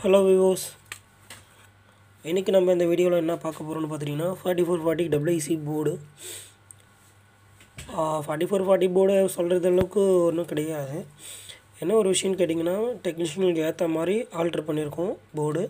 hello விவோஸ் இன்றைக்கி நம்ம இந்த வீடியோவில் என்ன பார்க்க போகிறோம்னு பார்த்தீங்கன்னா forty four forty WC board forty four forty board சொல்கிறது அளவுக்கு ஒன்றும் கிடையாது என்ன ஒரு விஷயம்னு கேட்டிங்கன்னா டெக்னீஷியனுக்கு ஏற்ற மாதிரி ஆல்ட்ரு பண்ணியிருக்கோம் போர்டு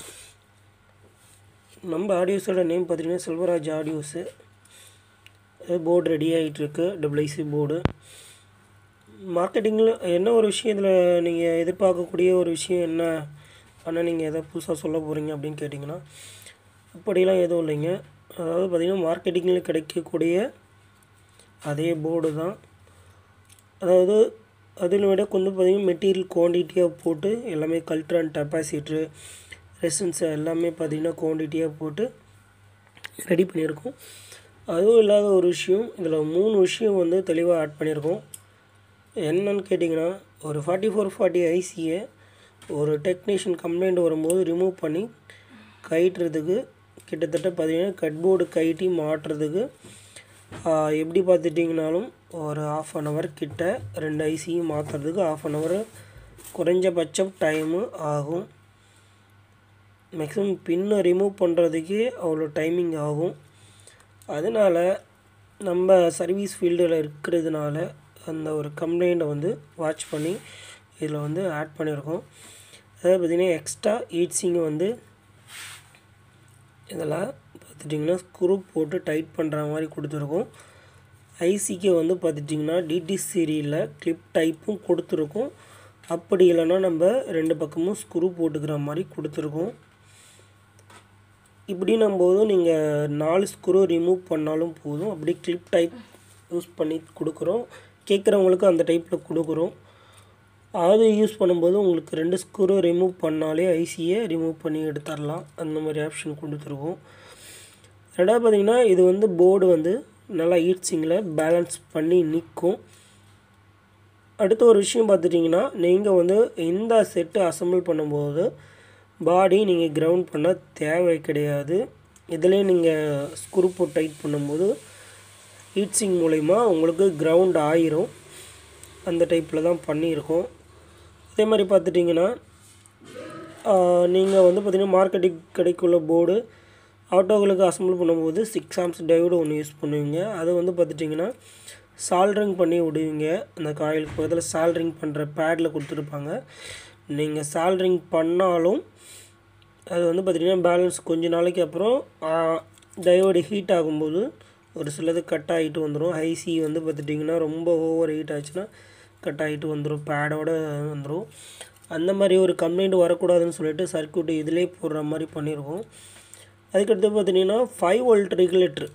நம்ம ஆடியோஸோட நேம் பார்த்தீங்கன்னா செல்வராஜ் ஆடியோஸு போர்டு ரெடி ஆகிட்டுருக்கு டபிள்யூசி போர்டு மார்க்கெட்டிங்கில் என்ன ஒரு விஷயம் இதில் நீங்கள் எதிர்பார்க்கக்கூடிய ஒரு விஷயம் என்ன ஆனால் நீங்கள் எதை புதுசாக சொல்ல போகிறீங்க அப்படின்னு கேட்டிங்கன்னா அப்படிலாம் எதுவும் இல்லைங்க அதாவது பார்த்திங்கன்னா மார்க்கெட்டிங்கில் கிடைக்கக்கூடிய அதே போர்டு தான் அதாவது அதில் விட கொஞ்சம் பார்த்திங்கன்னா மெட்டீரியல் குவான்டிட்டியாக போட்டு எல்லாமே கல்ட்ரான் டெப்பாசிட்ரு ரெசன்ஸ் எல்லாமே பார்த்திங்கன்னா குவான்டிட்டியாக போட்டு ரெடி பண்ணியிருக்கோம் அதுவும் இல்லாத ஒரு விஷயம் இதில் மூணு விஷயம் வந்து தெளிவாக ஆட் பண்ணியிருக்கோம் என்னன்னு கேட்டிங்கன்னா ஒரு ஃபார்ட்டி ஃபோர் ஃபார்ட்டி ஐசியை ஒரு டெக்னீஷியன் கம்ப்ளைண்ட் வரும்போது ரிமூவ் பண்ணி கயிட்டுறதுக்கு கிட்டத்தட்ட பார்த்தீங்கன்னா கட்போர்டு கயிட்டி மாட்டுறதுக்கு எப்படி பார்த்துட்டிங்கனாலும் ஒரு ஆஃப் அன் ஹவர் கிட்ட ரெண்டு ஐசியும் மாற்றுறதுக்கு ஆஃப் அன் ஹவர் குறைஞ்சபட்சம் டைமு ஆகும் மேக்ஸிமம் பின்னை ரிமூவ் பண்ணுறதுக்கே அவ்வளோ டைமிங் ஆகும் அதனால் நம்ம சர்வீஸ் ஃபீல்டில் இருக்கிறதுனால அந்த ஒரு கம்ப்ளைண்ட்டை வந்து வாட்ச் பண்ணி இதில் வந்து ஆட் பண்ணியிருக்கோம் அதாவது பார்த்திங்கன்னா எக்ஸ்ட்ரா ஈட்ஸிங்கை வந்து இதில் பார்த்துட்டிங்கன்னா ஸ்க்ரூ போட்டு டைட் பண்ணுற மாதிரி கொடுத்துருக்கோம் ஐசிக்கு வந்து பார்த்துட்டிங்கன்னா டிடி சீரியலில் கிளிப் டைப்பும் கொடுத்துருக்கோம் அப்படி இல்லைன்னா நம்ம ரெண்டு பக்கமும் ஸ்க்ரூ போட்டுக்கிற மாதிரி கொடுத்துருக்கோம் இப்படின்னும் போது நீங்கள் நாலு ஸ்க்ரூ ரிமூவ் பண்ணாலும் போதும் அப்படி கிளிப் டைப் யூஸ் பண்ணி கொடுக்குறோம் கேட்குறவங்களுக்கு அந்த டைப்பில் கொடுக்குறோம் அது யூஸ் பண்ணும்போது உங்களுக்கு ரெண்டு ஸ்க்ரூ ரிமூவ் பண்ணாலே ஐசியை ரிமூவ் பண்ணி எடுத்துடலாம் அந்த மாதிரி ஆப்ஷன் கொடுத்துருக்கோம் ரெண்டாவது பார்த்திங்கன்னா இது வந்து போர்டு வந்து நல்லா ஈட்ஸிங்கில் பேலன்ஸ் பண்ணி நிற்கும் அடுத்த ஒரு விஷயம் பார்த்துட்டிங்கன்னா நீங்கள் வந்து இந்த செட்டு அசம்பிள் பண்ணும்போது பாடி நீங்கள் கிரவுண்ட் பண்ண தேவை கிடையாது இதிலே நீங்கள் ஸ்க்ரூ போட்டு டைட் பண்ணும்போது ஹீட்ஸிங் மூலிமா உங்களுக்கு கிரவுண்ட் ஆயிரும் அந்த டைப்பில் தான் பண்ணியிருக்கோம் அதே மாதிரி பார்த்துட்டிங்கன்னா நீங்கள் வந்து பார்த்திங்கன்னா மார்க்கெட்டிங் கிடைக்குள்ள போர்டு ஆட்டோகளுக்கு அசம்பிள் பண்ணும்போது சிக்ஸ் ஆம்ஸ் டையோடு ஒன்று யூஸ் பண்ணுவீங்க அதை வந்து பார்த்துட்டிங்கன்னா சால்ட்ரிங் பண்ணி விடுவீங்க அந்த காயிலுக்கு பக்கத்தில் சால்ட்ரிங் பண்ணுற பேடில் கொடுத்துருப்பாங்க நீங்கள் சால்ட்ரிங் பண்ணாலும் அது வந்து பார்த்திங்கன்னா பேலன்ஸ் கொஞ்ச நாளைக்கு அப்புறம் டயோடு ஹீட் ஆகும்போது ஒரு சிலது கட் ஆகிட்டு வந்துடும் ஐசி வந்து பார்த்துட்டிங்கன்னா ரொம்ப ஓவர் ஹீட் ஆச்சுன்னா கட் ஆகிட்டு வந்துடும் பேடோட வந்துடும் அந்த மாதிரி ஒரு கம்ப்ளைண்ட் வரக்கூடாதுன்னு சொல்லிட்டு சர்க்கியூட் இதிலே போடுற மாதிரி பண்ணியிருக்கோம் அதுக்கடுத்து பார்த்திங்கன்னா ஃபைவ் வோல்ட் ரெகுலேட்ரு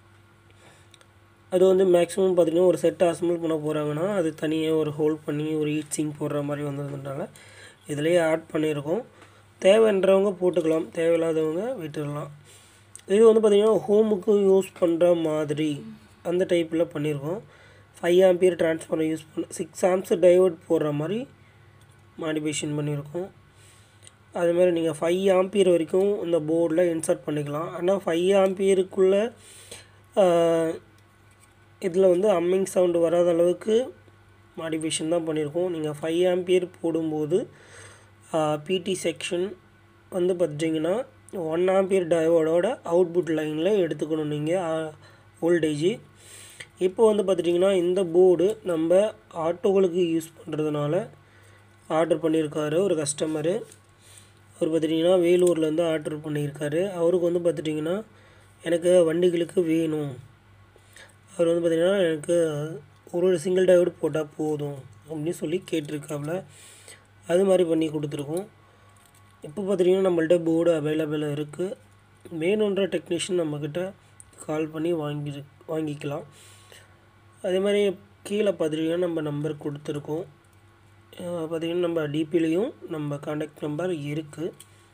அது வந்து மேக்ஸிமம் பார்த்திங்கன்னா ஒரு செட்டை அசம்பிள் பண்ண போகிறாங்கன்னா அது தனியாக ஒரு ஹோல்ட் பண்ணி ஒரு ஹீட் சிங் போடுற மாதிரி வந்ததுனால இதிலேயே ஆட் பண்ணியிருக்கோம் தேவைன்றவங்க போட்டுக்கலாம் தேவையில்லாதவங்க விட்டுடலாம் இது வந்து பார்த்திங்கன்னா ஹோமுக்கு யூஸ் பண்ணுற மாதிரி அந்த டைப்பில் பண்ணியிருக்கோம் ஃபைவ் ஆம்பியர் ட்ரான்ஸ்ஃபார்மர் யூஸ் பண்ண சிக்ஸ் ஆம்ஸ் டைவர்ட் போடுற மாதிரி மாடிஃபிகேஷன் பண்ணியிருக்கோம் அதுமாதிரி நீங்கள் ஃபைவ் ஆம்பியர் வரைக்கும் இந்த போர்டில் இன்சர்ட் பண்ணிக்கலாம் ஆனால் ஃபைவ் ஆம்பியருக்குள்ளே இதில் வந்து அம்மிங் சவுண்டு வராத அளவுக்கு மாடிஃபிகேஷன் தான் பண்ணியிருக்கோம் நீங்கள் ஃபைவ் ஆம்பியர் போடும்போது பிடி செக்ஷன் வந்து பார்த்திங்கன்னா ஒன் ஆம்பியர் டயோடோட அவுட்புட் லைனில் எடுத்துக்கணும் நீங்கள் வோல்டேஜ் இப்போ வந்து பார்த்துட்டிங்கன்னா இந்த போர்டு நம்ம ஆட்டோகளுக்கு யூஸ் பண்ணுறதுனால ஆர்டர் பண்ணியிருக்காரு ஒரு கஸ்டமரு அவர் பார்த்துட்டிங்கன்னா வேலூர்லேருந்து ஆர்டர் பண்ணியிருக்காரு அவருக்கு வந்து பார்த்துட்டிங்கன்னா எனக்கு வண்டிகளுக்கு வேணும் அவர் வந்து பார்த்திங்கன்னா எனக்கு ஒரு சிங்கிள் டயோடு போட்டால் போதும் அப்படின்னு சொல்லி கேட்டிருக்காப்புல அது மாதிரி பண்ணி கொடுத்துருக்கோம் இப்போ பார்த்திங்கன்னா நம்மள்ட்ட போர்டு அவைலபிளாக இருக்குது வேணுன்ற டெக்னீஷியன் நம்மக்கிட்ட கால் பண்ணி வாங்கி வாங்கிக்கலாம் அதே மாதிரி கீழே பார்த்திங்கன்னா நம்ம நம்பர் கொடுத்துருக்கோம் பார்த்திங்கன்னா நம்ம டிபிலையும் நம்ம காண்டாக்ட் நம்பர் இருக்குது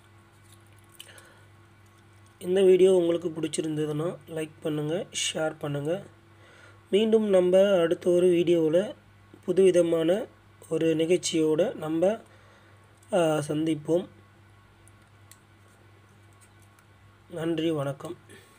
இந்த வீடியோ உங்களுக்கு பிடிச்சிருந்ததுன்னா லைக் பண்ணுங்கள் ஷேர் பண்ணுங்கள் மீண்டும் நம்ம அடுத்த ஒரு வீடியோவில் புதுவிதமான ஒரு நிகழ்ச்சியோடு நம்ம சந்திப்போம் நன்றி வணக்கம்